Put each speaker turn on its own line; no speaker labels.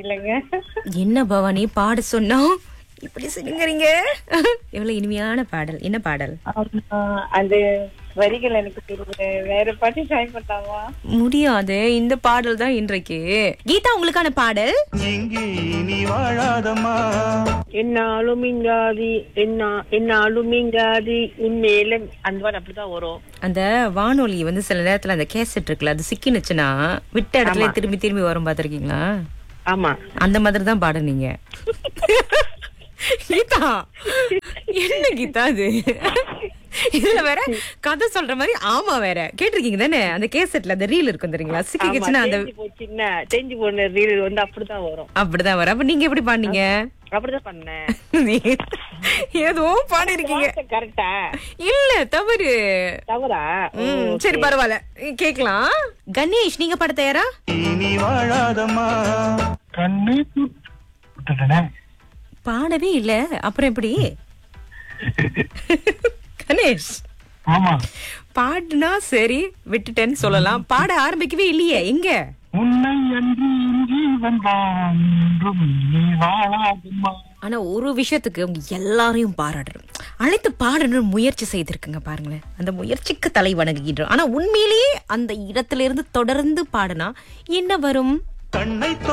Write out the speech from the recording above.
தெரியலங்க
என்ன பவானி பாட சொன்னோம் இப்படி சினுங்கிறீங்க எவ்வளவு இனிமையான பாடல் என்ன பாடல்
ஆமா, அது வரிகள் எனக்கு தெரியல வேற பாட்டு ட்ரை பண்ணலாமா
முடியாது இந்த பாடல் தான் இன்றைக்கு கீதா உங்களுக்கான பாடல்
எங்கே நீ வாழாதம்மா
என்னாலும் இங்காதி என்ன என்னாலும் இங்காதி உண்மையில அந்த மாதிரி அப்படிதான் வரும்
அந்த வானொலி வந்து சில நேரத்துல அந்த கேசட் இருக்குல்ல அது சிக்கினுச்சுன்னா விட்ட இடத்துல திரும்பி திரும்பி வரும் பாத்திருக்கீங்களா
ஆமா
அந்த மாதிரி தான் பாடுனீங்க கீதா என்ன கீதா அது இதுல வேற கதை சொல்ற மாதிரி ஆமா வேற கேட்டிருக்கீங்க தானே அந்த கேசட்ல அந்த ரீல் இருக்கும் தெரியுங்களா
ஆமா,
சிக்கிச்சுன்னா அந்த
தேஞ்சு போச்சுன்னா தேஞ்சு போன ரீல் வந்து அப்படிதான் வரும்
அப்படிதான் வர அப்ப நீங்க எப்படி பாடுனீங்க
அப்படிதான் பண்ணேன்
ஏதோ பாடி இருக்கீங்க
கரெக்டா
இல்ல தவறு
தவறா
ம், சரி பரவாயில்ல கேக்கலாம் கணேஷ் நீங்க பாட தயாரா
நீ வாழாதம்மா
கண்ணு விட்டுட்டேனே
பாடவே இல்ல அப்புறம் எப்படி கணேஷ்
ஆமா
பாடுனா சரி விட்டுட்டேன்னு சொல்லலாம் பாட ஆரம்பிக்கவே இல்லையே எங்க
உன்னை அன்றி இன்றி வந்தான் நீ வாழாதம்மா
ஆனா ஒரு விஷயத்துக்கு உங்க எல்லாரையும் பாராட்டணும் அழைத்து பாடணும் முயற்சி செய்திருக்குங்க பாருங்களேன் அந்த முயற்சிக்கு தலை வணங்குகின்றோம் ஆனா உண்மையிலேயே அந்த இடத்துல இருந்து தொடர்ந்து பாடினா என்ன வரும்
கண்ணை